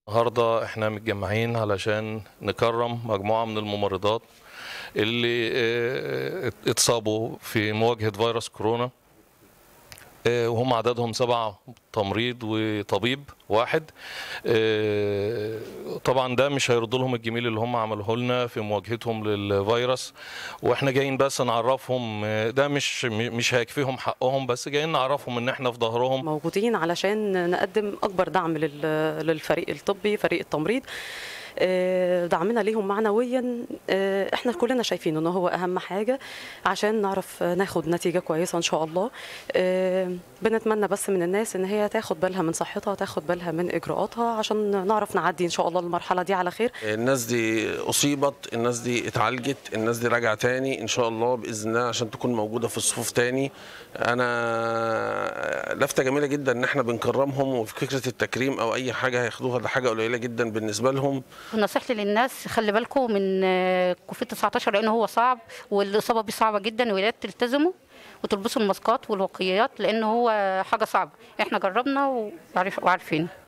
النهارده احنا متجمعين علشان نكرم مجموعه من الممرضات اللي اه، اتصابوا في مواجهه فيروس كورونا اه، وهم عددهم سبعة تمريض وطبيب واحد اه، طبعا ده مش هيرد لهم الجميل اللي هم عملوه لنا في مواجهتهم للفيروس واحنا جايين بس نعرفهم اه، ده مش مش هيكفيهم حقهم بس جايين نعرفهم ان احنا في ظهرهم موجودين علشان نقدم اكبر دعم لل- للفريق الطبي فريق التمريض آه، دعمنا ليهم معنويا آه، احنا كلنا شايفين انه هو اهم حاجه عشان نعرف ناخد نتيجه كويسه ان شاء الله آه، بنتمنى بس من الناس ان هي تاخد بالها من صحتها تاخد بالها من اجراءاتها عشان نعرف نعدي ان شاء الله المرحله دي على خير الناس دي اصيبت الناس دي اتعالجت الناس دي راجعه تاني ان شاء الله باذن الله عشان تكون موجوده في الصفوف تاني انا لفته جميله جدا ان احنا بنكرمهم وفي فكره التكريم او اي حاجه هياخدوها ده حاجه قليله جدا بالنسبه لهم نصيحتي للناس خلي بالكم من آه، كوفيد 19 لان هو صعب والاصابه بيه صعبه جدا ويا ريت تلتزموا وتلبسوا الماسكات والوقايات لان هو حاجه صعبه احنا جربنا وعارف- وعارفين